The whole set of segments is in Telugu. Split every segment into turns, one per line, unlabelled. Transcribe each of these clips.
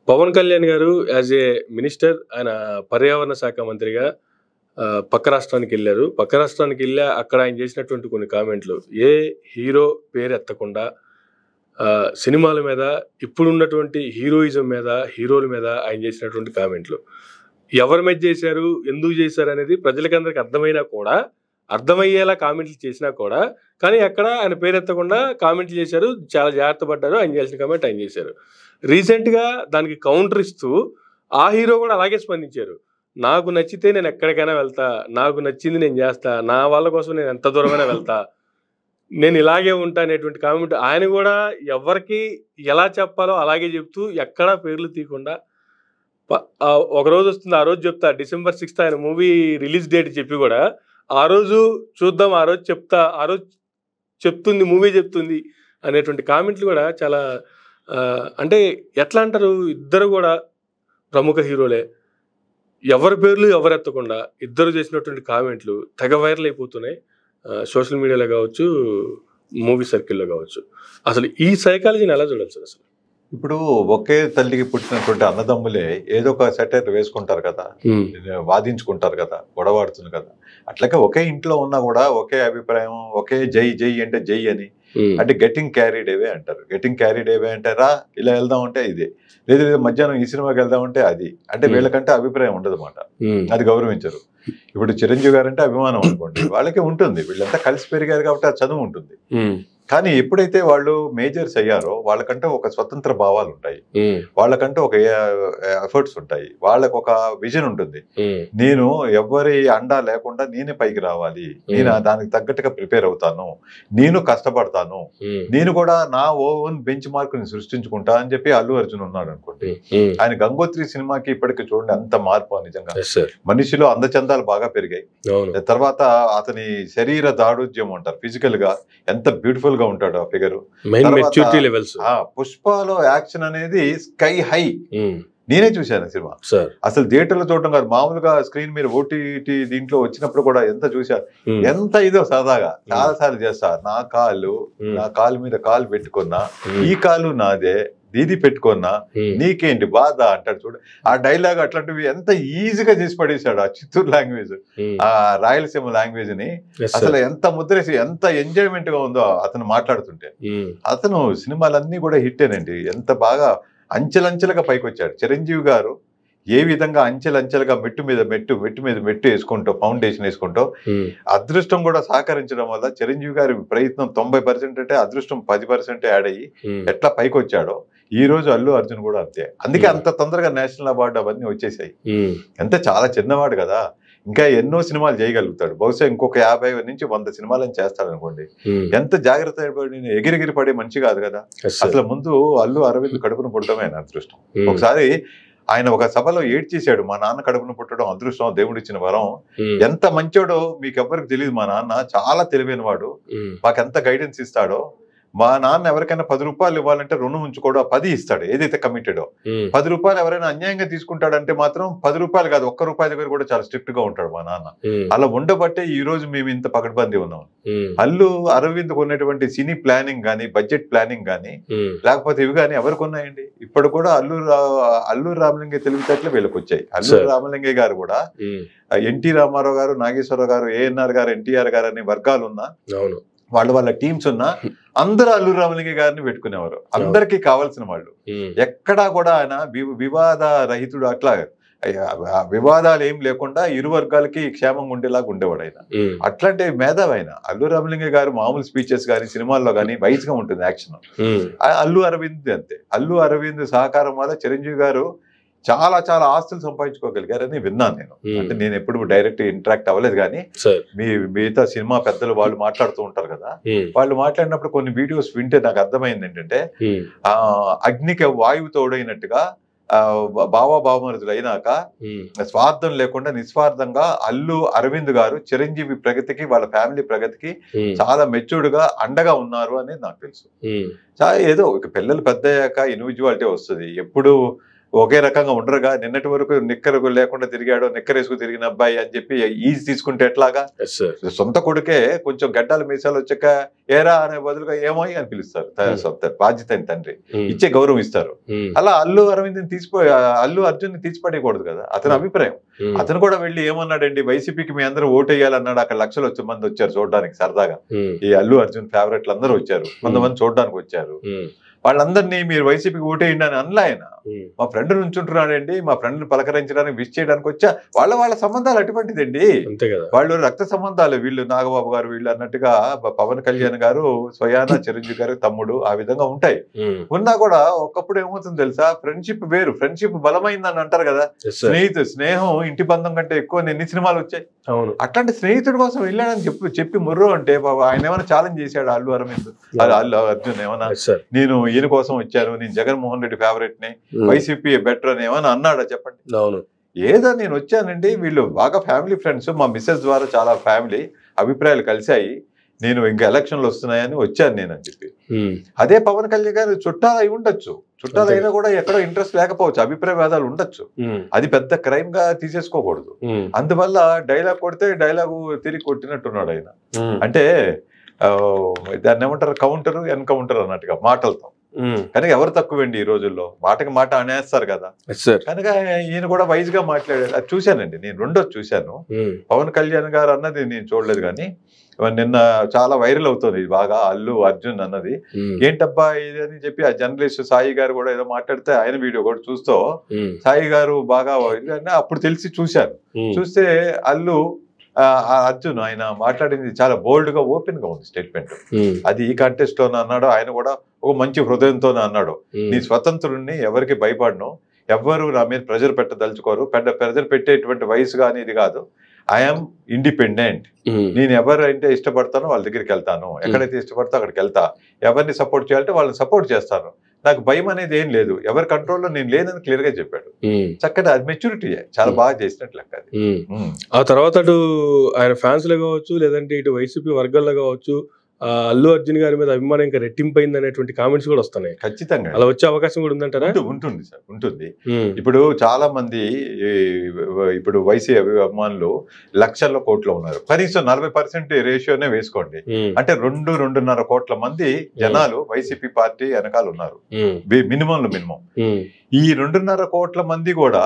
పవన్ కళ్యాణ్ గారు యాజ్ ఏ మినిస్టర్ ఆయన పర్యావరణ శాఖ మంత్రిగా ఆ, పక్క రాష్ట్రానికి వెళ్ళారు పక్క రాష్ట్రానికి వెళ్ళి అక్కడ ఆయన చేసినటువంటి కొన్ని కామెంట్లు ఏ హీరో పేరు ఎత్తకుండా ఆ, సినిమాల మీద ఇప్పుడున్నటువంటి హీరోయిజం మీద హీరోల మీద ఆయన చేసినటువంటి కామెంట్లు ఎవరి మీద చేశారు ఎందుకు చేశారు అనేది ప్రజలకందరికి అర్థమైనా కూడా అర్థమయ్యేలా కామెంట్లు చేసినా కూడా కానీ అక్కడ ఆయన పేరు ఎత్తకుండా కామెంట్లు చేశారు చాలా జాగ్రత్త పడ్డారు ఆయన చేసిన కామెంట్ ఆయన చేశారు రీసెంట్గా దానికి కౌంటర్ ఇస్తూ ఆ హీరో కూడా అలాగే స్పందించారు నాకు నచ్చితే నేను ఎక్కడికైనా వెళ్తా నాకు నచ్చింది నేను చేస్తా నా వాళ్ళ కోసం నేను ఎంత దూరమైనా వెళ్తా నేను ఇలాగే ఉంటా అనేటువంటి కామెంట్ ఆయన కూడా ఎవరికి ఎలా చెప్పాలో అలాగే చెప్తూ ఎక్కడా పేర్లు తీయకుండా ప- ఆ ఒక రోజు వస్తుంది ఆ రోజు చెప్తా డిసెంబర్ సిక్స్త్ ఆయన మూవీ రిలీజ్ డేట్ చెప్పి కూడా ఆ రోజు చూద్దాం ఆ రోజు చెప్తా ఆ రోజు చెప్తుంది మూవీ చెప్తుంది అనేటువంటి కామెంట్లు కూడా చాలా ఆ, అంటే ఎట్లా అంటారు ఇద్దరు కూడా ప్రముఖ హీరోలే ఎవరి పేర్లు ఎవరు ఎత్తకుండా ఇద్దరు చేసినటువంటి కామెంట్లు తెగ వైరల్ అయిపోతున్నాయి సోషల్ మీడియాలో కావచ్చు మూవీ సర్కిల్లో కావచ్చు అసలు ఈ సైకాలజీని ఎలా చూడాలి సార్ అసలు
ఇప్పుడు ఒకే తల్లికి పుట్టినటువంటి అన్నదమ్ములే ఏదో ఒక సెటర్ వేసుకుంటారు కదా వాదించుకుంటారు కదా గొడవాడుతుంది కదా అట్లాగే ఒకే ఇంట్లో ఉన్నా కూడా ఒకే అభిప్రాయం ఒకే జై జై అంటే జై అని
ఉమ్,
అంటే గెటింగ్ క్యారీడ్ అవే అంటారు గెటింగ్ క్యారీడ్ అవే అంటే రా ఇలా వెళ్దాం అంటే ఇదే లేదు లేదు మధ్యాహ్నం ఈ సినిమాకి వెళ్దాం అంటే అది అంటే
Hmm.
వీళ్ళకంటే అభిప్రాయం ఉండదు అన్నమాట
ఉమ్,
అది గౌరవించరు ఇప్పుడు చిరంజీవి గారు అంటే అభిమానం అనుకోండి వాళ్ళకి ఉంటుంది వీళ్ళంతా కలిసి పెరిగారు కాబట్టి ఆ చదువు ఉంటుంది
ఉమ్,
కానీ ఎప్పుడైతే వాళ్ళు మేజర్స్ అయ్యారో వాళ్ళకంటే ఒక స్వతంత్ర భావాలు ఉంటాయి
ఉమ్,
వాళ్ళకంటే ఒక ఎఫర్ట్స్ ఉంటాయి వాళ్ళకు ఒక విజన్ ఉంటుంది
ఉమ్,
నేను ఎవరి అండా లేకుండా నేనే పైకి రావాలి నేను ఆ దానికి తగ్గట్టుగా ప్రిపేర్ అవుతాను నేను కష్టపడతాను
ఉమ్,
నేను కూడా నా ఓన్ బెంచ్ మార్క్ ని సృష్టించుకుంటా అని చెప్పి అల్లు అర్జున్ ఉన్నాడు అనుకోండి
ఉమ్,
ఆయన గంగోత్రి సినిమాకి ఇప్పటికి చూడండి అంత మార్పు నిజంగా
yes sir.
మనిషిలో అందచందాలు బాగా పెరిగాయి
అవును
తర్వాత అతని శరీర దాడుజ్యం అంటారు ఫిజికల్ గా ఎంత బ్యూటిఫుల్ గా ఉంటాడు ఆ ఫిగర్
మెయిన్
తర్వాత-
మెచ్యూరిటీ లెవెల్స్
ఆ పుష్పలో యాక్షన్ అనేది స్కై హై నేనే చూశాను సినిమా
సార్
అసలు థియేటర్లో చూడటం కాదు మామూలుగా స్క్రీన్ మీద ఓటీటీ దీంట్లో వచ్చినప్పుడు కూడా ఎంత చూశారు ఎంత ఇదో సరదాగా చాలా సార్లు చేస్తా నా కాలు నా కాలు మీద కాలు పెట్టుకున్నా ఈ కాలు నాదే దీది పెట్టుకున్నా నీకేంటి బాధ అంటాడు చూడు ఆ డైలాగ్ అట్లాంటివి ఎంత ఈజీగా చేసి పడేశాడు ఆ చిత్తూరు లాంగ్వేజ్ ఆ రాయలసీమ లాంగ్వేజ్ ని అసలు ఎంత ముద్రేసి ఎంత ఎంజాయ్మెంట్ గా ఉందో అతను మాట్లాడుతుంటే అతను సినిమాలన్నీ కూడా హిట్టేనండి ఎంత బాగా అంచెలంచెలుగా పైకి వచ్చాడు చిరంజీవి గారు ఏ విధంగా అంచెలంచెలుగా మెట్టు మీద మెట్టు మెట్టు మీద మెట్టు వేసుకుంటూ ఫౌండేషన్ వేసుకుంటూ అదృష్టం కూడా సహకరించడం వల్ల చిరంజీవి గారి ప్రయత్నం తొంభై పర్సెంట్ అంటే అదృష్టం పది పర్సెంట్ యాడ్ అయ్యి ఎట్లా పైకి వచ్చాడో ఈ రోజు అల్లు అర్జున్ కూడా అంతే అందుకే అంత తొందరగా నేషనల్ అవార్డు అవన్నీ వచ్చేసాయి ఎంత చాలా చిన్నవాడు కదా ఇంకా ఎన్నో సినిమాలు చేయగలుగుతాడు బహుశా ఇంకొక యాభై నుంచి వంద సినిమాలను చేస్తాడు అనుకోండి ఎంత జాగ్రత్త పడి ఎగిరిగిరి పడే మనిషి కాదు కదా అసలు ముందు అల్లు అరవింద్ కడుపును పుట్టడమే ఆయన అదృష్టం ఒకసారి ఆయన ఒక సభలో ఏడ్చేశాడు మా నాన్న కడుపును పుట్టడం అదృష్టం దేవుడు ఇచ్చిన వరం ఎంత మంచోడో మీకు ఎవ్వరికి తెలియదు మా నాన్న చాలా తెలివైన వాడు మాకు ఎంత గైడెన్స్ ఇస్తాడో మా నాన్న ఎవరికైనా పది రూపాయలు ఇవ్వాలంటే రుణం ఉంచుకోవడం ఆ పది ఇస్తాడు ఏదైతే కమిటెడో పది రూపాయలు ఎవరైనా అన్యాయంగా తీసుకుంటాడంటే మాత్రం పది రూపాయలు కాదు ఒక్క రూపాయి దగ్గర కూడా చాలా స్ట్రిక్ట్ గా ఉంటాడు మా నాన్న అలా ఉండబట్టే ఈ రోజు మేము ఇంత పకడ్బందీ ఉన్నాం అల్లు అరవింద్ ఉన్నటువంటి సినీ ప్లానింగ్ కానీ బడ్జెట్ ప్లానింగ్ కానీ లేకపోతే ఇవి కానీ ఎవరికి ఉన్నాయండి ఇప్పుడు కూడా అల్లు రా- అల్లు రామలింగ తెలివితేటలు వీళ్ళకి వచ్చాయి అల్లు
Sir.
రామలింగయ్య గారు కూడా ఎన్టీ రామారావు గారు నాగేశ్వరరావు గారు ఏఎన్ఆర్ గారు ఎన్టీఆర్ గారు అనే వర్గాలు ఉన్నా
అవును
వాళ్ళ వాళ్ళ టీమ్స్ ఉన్నా అందరూ అల్లు రామలింగ గారిని పెట్టుకునేవారు అందరికీ కావాల్సిన వాళ్ళు ఎక్కడా కూడా ఆయన వి- వివాద రహితుడు అట్లా ఆ వివాదాలు ఏం లేకుండా ఇరు వర్గాలకి క్షేమంగా ఉండేలాగా ఉండేవాడు ఆయన అట్లాంటి మేధావి ఆయన అల్లు రామలింగ గారు మామూలు స్పీచెస్ కానీ సినిమాల్లో కానీ వైజ్ గా ఉంటుంది యాక్షన్ ఆ- అల్లు అరవింద్ అంతే అల్లు అరవింద్ సహకారం వల్ల చిరంజీవి గారు చాలా చాలా ఆస్తులు సంపాదించుకోగలిగారని విన్నాను నేను అంటే నేను ఎప్పుడు డైరెక్ట్ ఇంటరాక్ట్ అవ్వలేదు కానీ
సార్
మీ మిగతా సినిమా పెద్దలు వాళ్ళు మాట్లాడుతూ ఉంటారు కదా వాళ్ళు మాట్లాడినప్పుడు కొన్ని వీడియోస్ వింటే నాకు అర్థమైంది ఏంటంటే ఆ అగ్నికి వాయువు తోడైనట్టుగా ఆ బావా బావమరుదులు అయినాక స్వార్థం లేకుండా నిస్వార్థంగా అల్లు అరవింద్ గారు చిరంజీవి ప్రగతికి వాళ్ళ ఫ్యామిలీ ప్రగతికి చాలా మెచ్యూర్డ్ గా అండగా ఉన్నారు అనేది నాకు తెలుసు చాలా ఏదో ఇక పిల్లలు పెద్ద అయ్యాక ఇండివిజువాలిటీ వస్తుంది ఎప్పుడు ఒకే రకంగా ఉండరుగా నిన్నటి వరకు నిక్కరు లేకుండా తిరిగాడు నిక్కర్ వేసుకు తిరిగిన అబ్బాయి అని చెప్పి ఈజీ తీసుకుంటే ఎట్లాగా
ఎస్ సార్
సొంత కొడుకే కొంచెం గడ్డాలు మీసాలు వచ్చాక ఏరా అనే బదులుగా ఏమో అని పిలుస్తారు త-
Hmm.
సొంత బాధ్యత అయిన తండ్రి ఇచ్చే గౌరవం ఇస్తారు అలా అల్లు అరవింద్ తీసిపో అల్లు అర్జున్ తీసిపడేయకూడదు కదా అతని అభిప్రాయం అతను కూడా వెళ్ళి ఏమన్నాడండి వైసీపీకి మీ అందరూ ఓటు వేయాలన్నాడు అక్కడ లక్షలు వచ్చే మంది వచ్చారు చూడడానికి సరదాగా ఈ అల్లు అర్జున్ ఫేవరెట్లు అందరూ వచ్చారు కొంతమంది చూడడానికి వచ్చారు వాళ్ళందరినీ మీరు వైసీపీకి ఓటేయండి అని అనలే ఆయన మా ఫ్రెండ్ నుంచుంటున్నాడండి మా ఫ్రెండ్ పలకరించడానికి విష్ చేయడానికి వచ్చా వాళ్ళ వాళ్ళ సంబంధాలు అటువంటిదండి
అంతే కదా
వాళ్ళు రక్త సంబంధాలు వీళ్ళు నాగబాబు గారు వీళ్ళు అన్నట్టుగా ప- పవన్ కళ్యాణ్ గారు స్వయాన చిరంజీవి గారు తమ్ముడు ఆ విధంగా ఉంటాయి ఉన్నా కూడా ఒకప్పుడు ఏమవుతుంది తెలుసా ఫ్రెండ్షిప్ వేరు ఫ్రెండ్షిప్ బలమైందని అంటారు కదా
ఎస్ సార్
స్నేహితు స్నేహం ఇంటి బంధం కంటే ఎక్కువ అని ఎన్ని సినిమాలు వచ్చాయి
అవును
అట్లాంటి స్నేహితుడి కోసం వెళ్ళాడని చెప్పి చెప్పి ముర్రు అంటే పాపం ఆయన ఏమైనా ఛాలెంజ్ చేశాడు అల్లు అరవింద్ అది అల్లు అర్జున్ ఏమన్నా
ఎస్ సార్
నేను ఈయన కోసం వచ్చాను నేను జగన్మోహన్ రెడ్డి ఫేవరెట్ ని వైసీపీ బెటర్ అని ఏమైనా అన్నాడా చెప్పండి
అవును
ఏదో నేను వచ్చానండి వీళ్ళు బాగా ఫ్యామిలీ ఫ్రెండ్స్ మా మిస్సెస్ ద్వారా చాలా ఫ్యామిలీ అభిప్రాయాలు కలిశాయి నేను ఇంకా ఎలక్షన్లు వస్తున్నాయని వచ్చాను నేను అని చెప్పి అదే పవన్ కళ్యాణ్ గారు చుట్టాలు అయి ఉండొచ్చు చుట్టాలు అయినా కూడా ఎక్కడో ఇంట్రెస్ట్ లేకపోవచ్చు అభిప్రాయ భేదాలు ఉండొచ్చు అది పెద్ద క్రైమ్ గా తీసేసుకోకూడదు అందువల్ల డైలాగ్ కొడితే డైలాగ్ తిరిగి కొట్టినట్టున్నాడు ఆయన అంటే ఆ, దాన్ని ఏమంటారు కౌంటర్ ఎన్కౌంటర్ అన్నట్టుగా మాటలతో కనుక ఎవరు తక్కువండి ఈ రోజుల్లో మాటకి మాట అనేస్తారు కదా
ఎస్ సార్
కనుక ఈయన కూడా వైజ్ గా మాట్లాడాడు అది చూశానండి నేను రెండో చూశాను పవన్ కళ్యాణ్ గారు అన్నది నేను చూడలేదు కానీ నిన్న చాలా వైరల్ అవుతుంది ఇది బాగా అల్లు అర్జున్ అన్నది ఏంటబ్బా ఇది అని చెప్పి ఆ జర్నలిస్ట్ సాయి గారు కూడా ఏదో మాట్లాడితే ఆయన వీడియో కూడా చూస్తూ సాయి గారు బాగా ఇది అని అప్పుడు తెలిసి చూశాను చూస్తే అల్లు ఆ, ఆ అర్జున్ ఆయన మాట్లాడింది చాలా బోల్డ్ గా ఓపెన్ గా ఉంది స్టేట్మెంట్ అది ఈ కాంటెస్ట్ లోనే అన్నాడు ఆయన కూడా ఒక మంచి హృదయంతోనే అన్నాడు నీ స్వతంత్రుడిని ఎవరికి భయపడను ఎవ్వరు నా మీద ప్రెజర్ పెట్టదలుచుకోరు పెద్ద ప్రెజర్ పెట్టేటువంటి వయసు కానీ ఇది కాదు ఐఎమ్ ఇండిపెండెంట్ నేను ఎవరైతే ఇష్టపడతానో వాళ్ళ దగ్గరికి వెళ్తాను ఎక్కడైతే ఇష్టపడతా అక్కడికి వెళ్తా ఎవరిని సపోర్ట్ చేయాలంటే వాళ్ళని సపోర్ట్ చేస్తాను నాకు భయం అనేది ఏం లేదు ఎవరి కంట్రోల్లో నేను లేదని క్లియర్ గా చెప్పాడు చక్కటి అది మెచ్యూరిటీ చాలా బాగా చేసినట్లు లెక్క అది ఉమ్.
ఆ తర్వాత అటు ఆయన ఫ్యాన్స్ లో కావచ్చు లేదంటే ఇటు వైసీపీ వర్గాల్లో కావచ్చు ఆ అల్లు అర్జున్ గారి మీద అభిమానం ఇంకా రెట్టింపైంది అనేటువంటి కామెంట్స్ కూడా వస్తున్నాయి
ఖచ్చితంగా
అలా వచ్చే అవకాశం కూడా ఉందంటారా
ఉంటు- ఉంటుంది సార్ ఉంటుంది
ఉమ్,
ఇప్పుడు చాలా మంది ఈ ఇప్పుడు వైసీ అభిమానులు లక్షల కోట్లు ఉన్నారు కనీసం నలభై పర్సెంట్ రేషియోనే వేసుకోండి
ఉమ్,
అంటే రెండు రెండున్నర కోట్ల మంది జనాలు వైసీపీ పార్టీ వెనకాల ఉన్నారు
ఉమ్,
మినిమం మినిమం
ఉమ్,
ఈ రెండున్నర కోట్ల మంది కూడా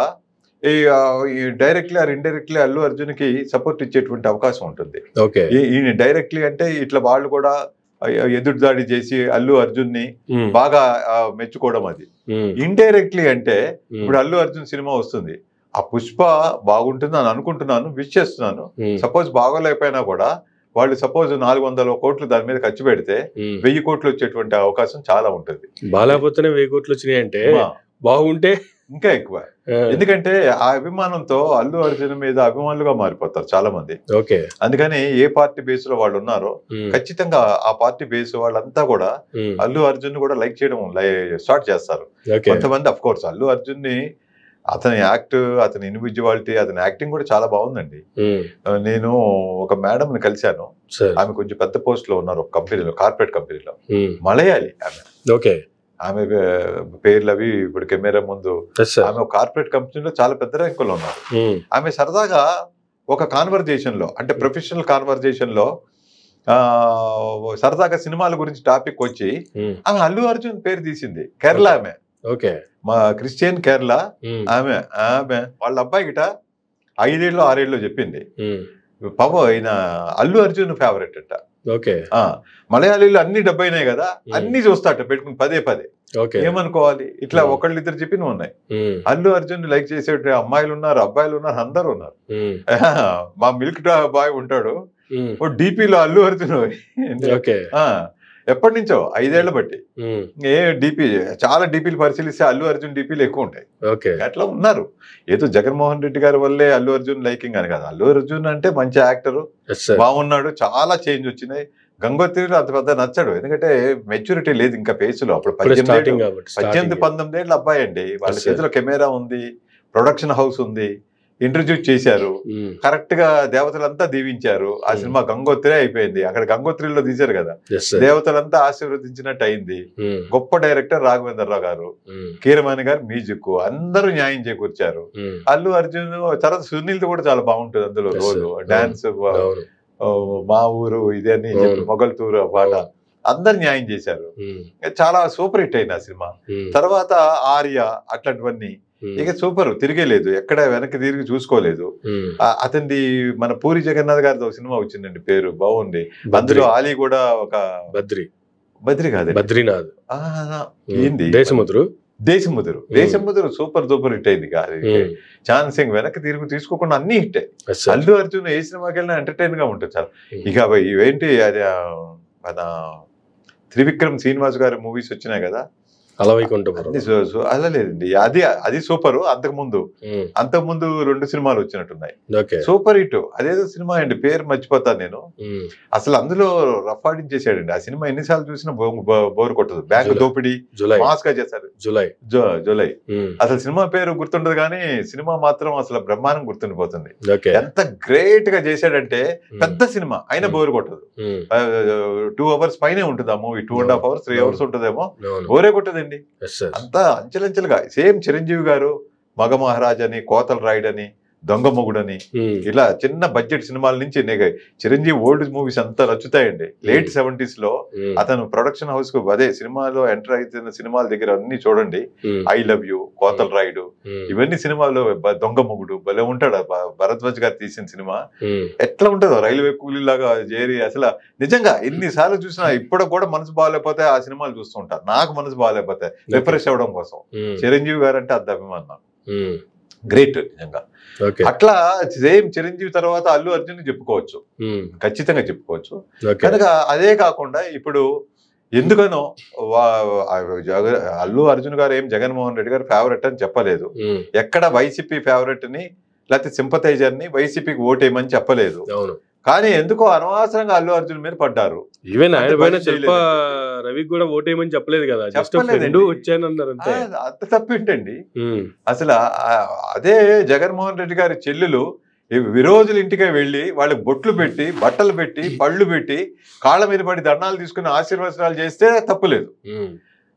ఈ డైరెక్ట్లీ ఆర్ ఇండైరెక్ట్లీ అల్లు అర్జున్కి సపోర్ట్ ఇచ్చేటువంటి అవకాశం ఉంటుంది
ఓకే
ఈ- ఈయన డైరెక్ట్లీ అంటే ఇట్లా వాళ్ళు కూడా ఎదురుదాడి చేసి అల్లు అర్జున్ని
ఉమ్,
బాగా ఆ, మెచ్చుకోవడం అది
ఉమ్,
ఇండైరెక్ట్లీ అంటే
ఉమ్,
ఇప్పుడు అల్లు అర్జున్ సినిమా వస్తుంది ఆ పుష్ప బాగుంటుంది అని అనుకుంటున్నాను విష్ చేస్తున్నాను
ఉమ్,
సపోజ్ బాగోలేకపోయినా కూడా వాళ్ళు సపోజ్ నాలుగు వందల కోట్లు దాని మీద ఖర్చు పెడితే
ఉమ్.
వెయ్యి కోట్లు వచ్చేటువంటి అవకాశం చాలా ఉంటుంది
బాగాలేకపోతేనే వెయ్యి కోట్లు వచ్చినాయి అంటే
మా,
బాగుంటే
ఇంకా ఎక్కువ
ఆ,
ఎందుకంటే ఆ అభిమానంతో అల్లు అర్జున్ మీద అభిమానులుగా మారిపోతారు చాలా మంది
ఓకే
అందుకని ఏ పార్టీ బేస్ లో వాళ్ళు ఉన్నారో
ఉమ్,
ఖచ్చితంగా ఆ పార్టీ బేస్ వాళ్ళంతా కూడా
ఉమ్,
అల్లు అర్జున్ కూడా లైక్ చేయడం స్టార్ట్ చేస్తారు
ఓకే
కొంతమంది అఫ్ కోర్స్ అల్లు అర్జున్ ని అతని యాక్ట్ అతని ఇండివిజువాలిటీ అతని యాక్టింగ్ కూడా చాలా బాగుందండి
ఉమ్,
ఆ, నేను ఒక మేడం ని కలిశాను
సరే
ఆమె కొంచెం పెద్ద పోస్ట్ లో ఉన్నారు ఒక కంపెనీలో కార్పొరేట్ కంపెనీలో
ఉమ్,
మలయాళి ఆమె
ఓకే
ఆమె పే- పేర్లు అవి ఇప్పుడు కెమెరా ముందు
ఎస్ సార్
ఆమె ఒక కార్పొరేట్ కంపెనీలో చాలా పెద్ద ర్యాంకులో ఉన్నారు
ఉమ్,
ఆమె సరదాగా ఒక కాన్వర్జేషన్ లో అంటే ప్రొఫెషనల్ కాన్వర్జేషన్ లో ఆ, సరదాగా సినిమాల గురించి టాపిక్ వచ్చి
ఉమ్,
ఆమె అల్లు అర్జున్ పేరు తీసింది కేరళ ఆమె
ఓకే
మా క్రిస్టియన్ కేరళ
ఉమ్,
ఆమె ఆమె వాళ్ళ అబ్బాయి గిట ఐదేళ్ళు ఆరేళ్ళు చెప్పింది
ఉమ్,
పాప ఆయన అల్లు అర్జున్ ఫేవరెట్ అంట
ఓకే
ఆ, మలయాళీలు అన్ని డబ్బైనాయి కదా
Hmm.
అన్ని చూస్తాట పెట్టుకుని పదే పదే
ఓకే
ఏమనుకోవాలి ఇట్లా
Hmm.
ఒకళ్ళు ఇద్దరు చెప్పినవి ఉన్నాయి
ఉమ్,
అల్లు అర్జున్ లైక్ చేసే అమ్మాయిలు ఉన్నారు అబ్బాయిలు ఉన్నారు అందరూ ఉన్నారు
ఉమ్,
మా మిల్క్ బాయ్ ఉంటాడు
ఉమ్,
ఓ డీపీలో అల్లు అర్జున్
ఓకే
ఆ, ఎప్పటి నుంచో ఐదేళ్ల బట్టి
ఉమ్,
ఏ డీపీ చాలా డీపీలు పరిశీలిస్తే అల్లు అర్జున్ డీపీలు ఎక్కువ ఉంటాయి
ఓకే
అట్లా ఉన్నారు ఏదో జగన్మోహన్ రెడ్డి గారి వల్లే అల్లు అర్జున్ లైకింగ్ అని కాదు అల్లు అర్జున్ అంటే మంచి యాక్టర్
ఎస్ సార్
బాగున్నాడు చాలా చేంజ్ వచ్చినాయి గంగోత్రిలో అంత పెద్ద నచ్చాడు ఎందుకంటే మెచ్యూరిటీ లేదు ఇంకా ఫేసులో అప్పుడు
ఇప్పుడు
పద్దెనిమిది
స్టార్టింగ్
ఏళ్ళు-
కాబట్టి
పద్దెనిమిది
starting.
పంతొమ్మిది ఏళ్ళ అబ్బాయి అండి వాళ్ళ
Yes, sir.
చేతిలో కెమెరా ఉంది ప్రొడక్షన్ హౌస్ ఉంది ఇంట్రడ్యూస్ చేశారు
ఉమ్,
కరెక్ట్ గా దేవతలంతా దీవించారు ఆ
Hmm.
సినిమా గంగోత్రి అయిపోయింది అక్కడ గంగోత్రిలో తీశారు కదా
yes sir.
దేవతలంతా ఆశీర్వదించినట్టు అయింది
ఉమ్,
గొప్ప డైరెక్టర్ రాఘవేంద్రరావు గారు
ఉమ్,
కీరవాణి గారు మ్యూజిక్ అందరూ న్యాయం చేకూర్చారు
ఉమ్,
అల్లు అర్జున్ తర్వాత సునీల్ కూడా చాలా బాగుంటుంది అందులో
Yes,
రోల్
sir.
డాన్స్
అవును
మా ఊరు ఇదే అని చెప్పి
అవును.
మొగల్తూరు పాట అందరు న్యాయం చేశారు
ఉమ్,
చాలా సూపర్ హిట్ అయింది ఆ సినిమా
ఉమ్,
తర్వాత ఆర్య అట్లాంటివన్నీ
ఉమ్,
ఇక సూపర్ తిరిగేలేదు ఎక్కడ వెనక్కి తిరిగి చూసుకోలేదు
ఉమ్,
ఆ- అతనిది మన పూరి జగన్నాథ్ గారిది ఒక సినిమా వచ్చిందండి పేరు బాగుంది
బద్రి
అందులో ఆలీ కూడా ఒక
బద్రి
బద్రి కాదు
బద్రీనాథ్
ఏంది
Desamuduru
Desamuduru Desamuduru super super hit అయింది కాదు
ఉమ్,
ఛాన్స్ సింగ్ వెనక్కి తిరిగి తీసుకోకుండా అన్ని hit
yes sir.
Allu Arjun ఏ సినిమాకి వెళ్ళినా ఎంటర్టైన్ గా ఉంటుంది సార్
ఉమ్,
ఇక అవి ఇవేంటి అది ఆ, మన త్రివిక్రమ్ శ్రీనివాస్ గారి మూవీస్ వచ్చినాయి కదా
అలవైకుంఠపురం
అన్ని సు- సు- అలా లేదండి అది అది సూపర్ అంతకు ముందు
ఉమ్,
అంతకు ముందు రెండు సినిమాలు వచ్చినట్టున్నాయి
ఓకే
సూపర్ హిట్ అదేదో సినిమా అండి పేరు మర్చిపోతాను నేను
ఉమ్,
అసలు అందులో రఫ్ ఆడించేసాడండి ఆ సినిమా ఎన్నిసార్లు చూసినా బో- బో- బోర్ కొట్టదు బ్యాంక్
జులై.
దోపిడీ
జులై
మాస్ గా చేశారు
జులై
జో జూలై
ఉమ్,
అసలు సినిమా పేరు గుర్తుండదు కానీ సినిమా మాత్రం అసలు బ్రహ్మాండం గుర్తుండిపోతుంది
ఓకే
ఎంత గ్రేట్ గా చేశాడంటే
ఉమ్,
పెద్ద సినిమా అయినా
Hmm.
బోర్ కొట్టదు
ఉమ్,
టూ అవర్స్ పైనే ఉంటుంది ఆ movie two and half hours three
అవును.
అవర్స్ ఉంటుందేమో
అవును
బోరే కొట్టదండి
yes sir.
అంతా అంచెలంచెలుగా సేమ్ చిరంజీవి గారు మగ మహారాజ్ అని కోతల రాయుడు అని దొంగ మొగుడని
ఉమ్,
ఇలా చిన్న బడ్జెట్ సినిమాల నుంచి నీకు చిరంజీవి ఓల్డ్ మూవీస్ అంతా నచ్చుతాయండి లేట్ సెవెంటీస్ లో
ఉమ్,
అతను ప్రొడక్షన్ హౌస్ కు అదే సినిమాలో ఎంటర్ అవుతున్న సినిమాల దగ్గర అన్ని చూడండి
ఉమ్,
ఐ లవ్ యూ కోతల రాయుడు
ఉమ్,
ఇవన్నీ సినిమాల్లో బ- దొంగ మొగుడు భలే ఉంటాడు ఆ భ- భరద్వాజ్ గారు తీసిన సినిమా
ఉమ్,
ఎట్లా ఉంటుందో రైల్వే కూలీలాగా చేరి అసలు నిజంగా ఎన్నిసార్లు చూసినా ఇప్పుడు కూడా మనసు బాగాలేకపోతే ఆ సినిమాలు చూస్తూ ఉంటారు నాకు మనసు బాగాలేకపోతే రిఫ్రెష్ అవ్వడం కోసం
ఉమ్,
చిరంజీవి గారు అంటే అంత అభిమానం నాకు.
ఉమ్,
గ్రేట్ నిజంగా
ఓకే
అట్లా సేమ్ చిరంజీవి తర్వాత అల్లు అర్జున్ చెప్పుకోవచ్చు
ఉమ్,
ఖచ్చితంగా చెప్పుకోవచ్చు
ఓకే
కనుక అదే కాకుండా ఇప్పుడు ఎందుకనో వా- ఆ జగ- అల్లు అర్జున్ గారు ఏం జగన్మోహన్ రెడ్డి గారు ఫేవరెట్ అని చెప్పలేదు
ఉమ్,
ఎక్కడ వైసీపీ ఫేవరెట్ ని లేకపోతే సింపతైజర్ ని వైసీపీకి ఓటేయమని చెప్పలేదు
అవును
కానీ ఎందుకో అనవసరంగా అల్లు అర్జున్ మీద పడ్డారు
ఈవెన్ ఆయన
అంత
పైన
పని
శిల్ప రవికి కూడా ఓటేయమని చెప్పలేదు కదా జస్ట్
చెప్పలేదండి.
ఫ్రెండ్ వచ్చానన్నారు అంతే
ఆ, అంత తప్పేంటండి
ఉమ్,
అసలు ఆ- అదే జగన్మోహన్ రెడ్డి గారి చెల్లెలు ఈ విరోజుల ఇంటికే వెళ్ళి వాళ్ళకి బొట్లు పెట్టి బట్టలు పెట్టి పళ్ళు పెట్టి కాళ్ళ మీద పడి దండాలు తీసుకుని ఆశీర్వచనాలు చేస్తే తప్పులేదు
ఉమ్,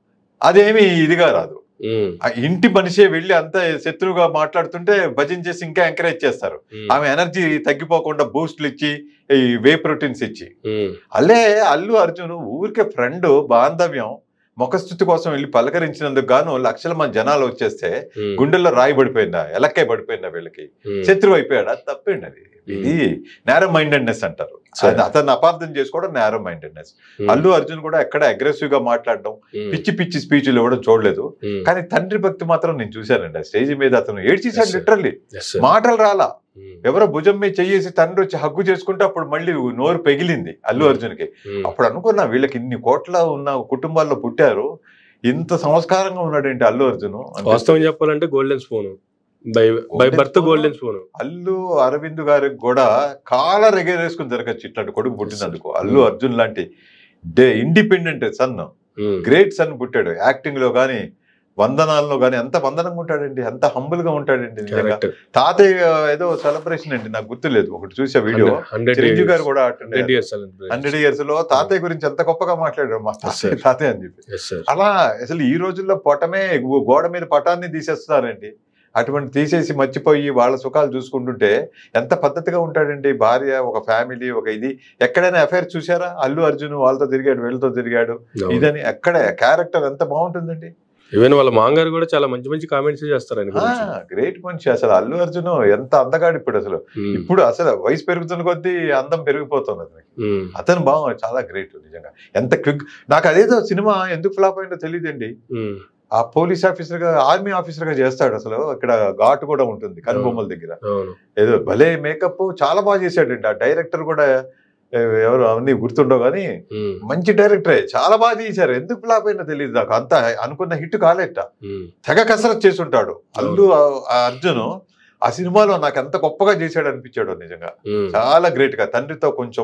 అదేమి ఇదిగా రాదు
ఉమ్,
ఆ ఇంటి మనిషే వెళ్ళి అంత శత్రువుగా మాట్లాడుతుంటే భజన చేసి ఇంకా ఎంకరేజ్ చేస్తారు
ఉమ్,
ఆమె ఎనర్జీ తగ్గిపోకుండా బూస్ట్లు ఇచ్చి ఈ వే ప్రోటీన్స్ ఇచ్చి
ఉమ్,
అల్లే అల్లు అర్జున్ ఊరికే ఫ్రెండ్ బాంధవ్యం ముఖస్థుతి కోసం వెళ్ళి పలకరించినందుకు గాను లక్షల మంది జనాలు వచ్చేస్తే
ఉమ్,
గుండెల్లో రాయి పడిపోయిందా ఎలక్కాయ పడిపోయిందా వీళ్ళకి
ఉమ్,
శత్రువు అయిపోయాడా తప్పేండి అది ఇది నేరో మైండెడ్నెస్ అంటారు
సరే.
అది అతన్ని అపార్థం చేసుకోవడం నేరో మైండెడ్నెస్
ఉమ్,
అల్లు అర్జున్ కూడా ఎక్కడ అగ్రెసివ్ గా మాట్లాడడం
ఉమ్,
పిచ్చి పిచ్చి స్పీచ్లు ఇవ్వడం చూడలేదు
ఉమ్,
కానీ తండ్రి భక్తి మాత్రం నేను చూశానండి ఆ స్టేజ్ మీద అతను ఏడ్చేశాడు
Yes, sir.
Literally
yes, sir.
మాటలు రాలా
ఉమ్,
ఎవరో భుజం మీద చెయ్యేసి తండ్రి వచ్చి హగ్గు చేసుకుంటే అప్పుడు మళ్ళీ నోరు పెగిలింది అల్లు
Hmm.
అర్జున్కి
ఉమ్,
అప్పుడు అనుకున్నా వీళ్ళకి ఇన్ని కోట్ల ఉన్న కుటుంబాల్లో పుట్టారు ఇంత సంస్కారంగా ఉన్నాడేంటి అల్లు అర్జున్ అంటే
వాస్తవం చెప్పాలంటే golden spoon by by
Golden
birth
spoon?
Golden spoon
Allu Aravind గారికి కూడా కాలర్ ఎగరేసుకుని జరగచ్చు ఇట్లాంటి కొడుకు పుట్టినందుకు అల్లు
Hmm.
అర్జున్ లాంటి the independent son great son పుట్టాడు యాక్టింగ్ లో గానీ వందనాల్లో గానీ ఎంత వందనంగా ఉంటాడండి ఎంత హంబుల్ గా ఉంటాడండి నిజంగా
కరెక్ట్
తాతయ్య ఏదో సెలబ్రేషన్ అండి నాకు గుర్తులేదు ఒకటి చూసే వీడియో
హండ్రెడ్
చిరంజీవి గారు కూడా
హండ్రెడ్ ఇయర్స్
హండ్రెడ్ ఇయర్స్ లో తాతయ్య గురించి ఎంత గొప్పగా మాట్లాడారు మా
Yes, sir.
తాతయ్య తాతయ్య అని చెప్పి
ఎస్ సార్
అలా అసలు ఈ రోజుల్లో పొటమే గో- గోడ మీద పటాన్ని తీసేస్తున్నారండి అటువంటి తీసేసి మర్చిపోయి వాళ్ళ సుఖాలు చూసుకుంటుంటే ఎంత పద్ధతిగా ఉంటాడండి భార్య ఒక ఫ్యామిలీ ఒక ఇది ఎక్కడైనా అఫైర్ చూసారా అల్లు అర్జున్ వాళ్ళతో తిరిగాడు వీళ్ళతో తిరిగాడు ఇదని ఎక్కడ క్యారెక్టర్ ఎంత బాగుంటుందండి
ఈవెన్ వాళ్ళ మాంగారు కూడా చాలా మంచి మంచి కామెంట్స్ చేస్తారు ఆయన గురించి
గ్రేట్ మనిషి అసలు అల్లు అర్జున్ ఎంత అందగాడు ఇప్పుడు అసలు
ఉమ్,
ఇప్పుడు అసలు వయసు పెరుగుతున్న కొద్దీ అందం పెరిగిపోతుంది అతనికి
ఉమ్,
అతను బాగా చాలా గ్రేట్ నిజంగా ఎంత క్విక్ నాకు అదేదో సినిమా ఎందుకు ఫ్లాప్ అయిందో తెలియదండి
ఉమ్,
ఆ పోలీస్ ఆఫీసర్ గా ఆర్మీ ఆఫీసర్ గా చేస్తాడు అసలు ఇక్కడ ఘాట్ కూడా ఉంటుంది కనుబొమ్మల దగ్గర
అవును
ఏదో భలే మేకప్ చాలా బాగా చేశాడండి ఆ డైరెక్టర్ కూడా ఏ, ఎవరు అవన్నీ గుర్తుండవు కానీ
ఉమ్,
మంచి డైరెక్టరే చాలా బాగా తీశారు ఎందుకు ఫ్లాప్ అయినా తెలియదు నాకు అంత అనుకున్న హిట్ కాలేట
ఉమ్,
తెగ కసరత్ చేసి ఉంటాడు అల్లు ఆ అర్జున్ ఆ సినిమాలో నాకు ఎంత గొప్పగా చేశాడు అనిపించాడు నిజంగా
ఉమ్,
చాలా గ్రేట్ గా తండ్రితో కొంచెం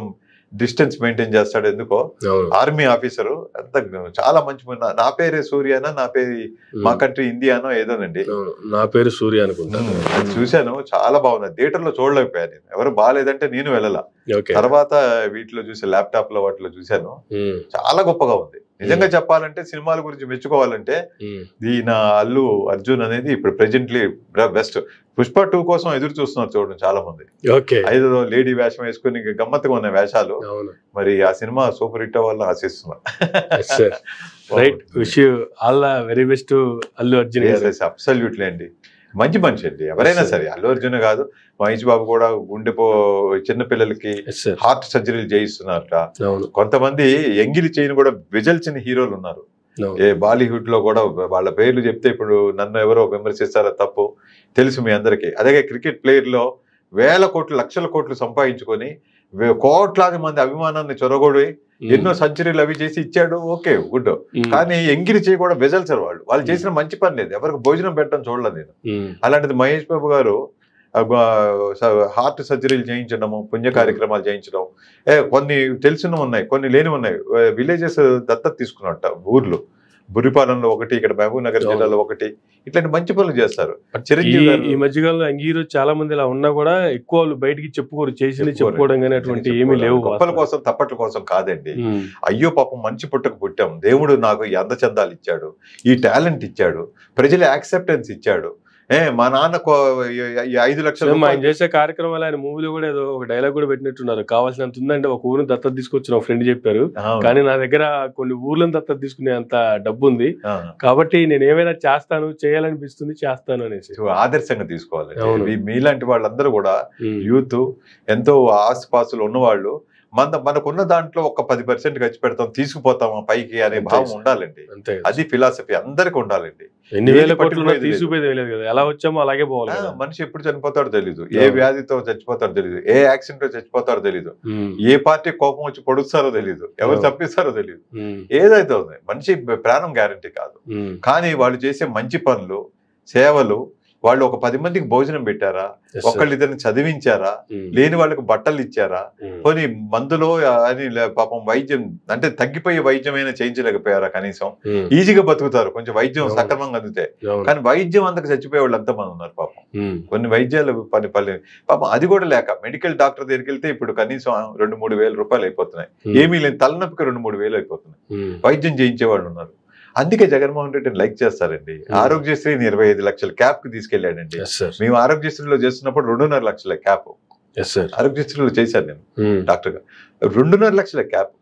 డిస్టెన్స్ మెయింటైన్ చేస్తాడు ఎందుకో
అవును
ఆర్మీ ఆఫీసరు ఎంత చాలా మంచి మన- నా పేరే సూర్యానా నా పేరు మా కంట్రీ ఇండియానో ఏదోనండి
అవును. నా పేరు సూర్య అనుకుంటా
ఉమ్, అది చూశాను చాలా బాగుంది థియేటర్ లో చూడలేకపోయాను నేను ఎవరు బాగాలేదంటే నేను వెళ్ళాల
ఓకే
తర్వాత వీటిలో చూసి ల్యాప్టాప్ లో వాటిలో చూశాను
ఉమ్,
చాలా గొప్పగా ఉంది నిజంగా చెప్పాలంటే సినిమాల గురించి మెచ్చుకోవాలంటే
ఉమ్,
ఈయన అల్లు అర్జున్ అనేది ఇప్పుడు ప్రెజెంట్లీ బెస్ట్ పుష్ప టూ కోసం ఎదురు చూస్తున్నారు చూడండి చాలా మంది
ఓకే
ఐదు లేడీ వేషం వేసుకుని గమ్మత్తుగా ఉన్న వేషాలు
అవును
మరి ఆ సినిమా సూపర్ హిట్ అవ్వాలని ఆశిస్తున్నా
sir right wish all the very best Allu Arjun garu
absolutely అండి మంచి మనిషి అండి ఎవరైనా
Yes, sir.
సరే అల్లు అర్జున్ కాదు మహేష్ బాబు కూడా గుండెపో చిన్న పిల్లలకి
ఎస్ సార్
హార్ట్ సర్జరీలు చేయిస్తున్నారట
అవును
కొంతమంది ఎంగిలి చేయని కూడా విజల్చిన హీరోలు ఉన్నారు
అవును
ఏ బాలీవుడ్ లో కూడా వాళ్ళ పేర్లు చెప్తే ఇప్పుడు నన్ను ఎవరో విమర్శిస్తారో తప్పు తెలుసు మీ అందరికీ అలాగే క్రికెట్ ప్లేయర్ లో వేల కోట్లు లక్షల కోట్లు సంపాదించుకొని వే- కోట్లాది మంది అభిమానాన్ని చొరగొడి ఎన్నో సెంచరీలు అవి చేసి ఇచ్చాడు ఓకే గుడ్
ఉమ్,
కానీ ఎంగిలి చేయి కూడా బెజల్చరు వాళ్ళు వాళ్ళు చేసిన మంచి పని లేదు ఎవరికి భోజనం పెట్టడం చూడలేదు నేను
ఉమ్,
అలాంటిది మహేష్ బాబు గారు హార్ట్ సర్జరీలు చేయించడము పుణ్య కార్యక్రమాలు చేయించడం ఏ కొన్ని తెలిసిన ఉన్నాయి కొన్ని లేని ఉన్నాయి విలేజెస్ దత్తత తీసుకున్నట్ట ఊర్లు బురిపాలెంలో ఒకటి ఇక్కడ మహబూబ్ నగర్
అవును.
జిల్లాలో ఒకటి ఇట్లాంటి మంచి పనులు చేస్తారు
ఈ
చిరంజీవి గారు-
ఈ మధ్యకాలంలో అంగీరు చాలా మంది ఇలా ఉన్నా కూడా ఎక్కువ వాళ్ళు బయటికి చెప్పుకోరు చేసింది చెప్పుకోవడం కానీ అటువంటి ఏమీ లేవు
గొప్పల కోసం తప్పట్ల కోసం కాదండి
ఉమ్,
అయ్యో పాపం మంచి పుట్టకు పుట్టాం దేవుడు నాకు ఈ అందచందాలు ఇచ్చాడు ఈ టాలెంట్ ఇచ్చాడు ప్రజల యాక్సెప్టెన్స్ ఇచ్చాడు ఏ మా నాన్న కో- ఈ- ఈ ఐదు లక్షల
సేమ్ ఆయన
రూపాయలు-
చేసే కార్యక్రమాలు ఆయన మూవీలో కూడా ఏదో ఒక డైలాగ్ కూడా పెట్టినట్టున్నారు కావాల్సినంత ఉందంటే ఒక ఊరిని దత్తత తీసుకొచ్చిన ఒక ఫ్రెండ్ చెప్పారు
అవును.
కానీ నా దగ్గర కొన్ని ఊర్లను దత్తత తీసుకునే అంత డబ్బు ఉంది
ఆ.
కాబట్టి నేను ఏమైనా చేస్తాను చేయాలనిపిస్తుంది చేస్తాను అనేసి
సో ఆదర్శంగా తీసుకోవాలి
అవును.
మీ- మీలాంటి వాళ్ళందరూ కూడా
ఉమ్,
యూత్ ఎంతో ఆస్తిపాస్తులు ఉన్నవాళ్ళు మన మనకున్న దాంట్లో ఒక పది పర్సెంట్ ఖర్చు పెడతాం తీసుకుపోతామా పైకి అనే
అంతే
భావం
సార్.
ఉండాలండి
అంతే కదా.
అది ఫిలాసఫీ అందరికి ఉండాలండి
ఎన్ని
ఏది
వేల కోట్లు
పట్టుకుపోయేది లేదు.
తీసుకుపోయేది లేదు కదా ఎలా వచ్చామో అలాగే పోవాలి
ఆ,
కదా.
మనిషి ఎప్పుడు చనిపోతాడో తెలీదు ఏ
అవును.
వ్యాధితో చచ్చిపోతాడో తెలీదు ఏ యాక్సిడెంట్ తో చచ్చిపోతాడో తెలీదు
ఉమ్,
ఏ పార్టీ కోపం వచ్చి పొడుస్తారో తెలీదు ఎవరు
అవును.
తప్పిస్తారో తెలీదు
ఉమ్,
ఏదైతే ఉంది మనిషి ప్రాణం గ్యారంటీ కాదు
ఉమ్,
కానీ వాళ్ళు చేసే మంచి పనులు సేవలు వాళ్ళు ఒక పది మందికి భోజనం పెట్టారా
yes, sir.
ఒకళ్ళు ఇద్దరిని చదివించారా
ఉమ్,
లేని వాళ్ళకి బట్టలు ఇచ్చారా
ఉమ్,
పోనీ మందులో అని లే- పాపం వైద్యం అంటే తగ్గిపోయే వైద్యమైనా చేయించలేకపోయారా కనీసం
ఉమ్,
ఈజీగా బతుకుతారు కొంచెం వైద్యం
అవును.
సక్రమంగా అందితే
అవును.
కానీ వైద్యం అందక చచ్చిపోయే వాళ్ళు ఎంతమంది ఉన్నారు పాపం
ఉమ్,
కొన్ని వైద్యాలు పని పని పాపం అది కూడా లేక మెడికల్ డాక్టర్ దగ్గరికి వెళ్తే ఇప్పుడు కనీసం రెండు మూడు వేల రూపాయలు అయిపోతున్నాయి
ఉమ్,
ఏమీ లేని తలనొప్పికి రెండు మూడు వేలు అయిపోతున్నాయి
ఉమ్,
వైద్యం చేయించే వాళ్ళు ఉన్నారు అందుకే జగన్మోహన్ రెడ్డిని లైక్ చేస్తారండి
Hmm.
ఆరోగ్యశ్రీని ఇరవై ఐదు లక్షల క్యాప్ కి తీసుకెళ్ళాడండి
yes, sir.
మేము ఆరోగ్యశ్రీలో చేస్తున్నప్పుడు రెండున్నర లక్షల క్యాప్
yes, sir.
ఆరోగ్యశ్రీలో చేశాను నేను
ఉమ్,
డాక్టర్ గా రెండున్నర లక్షల క్యాప్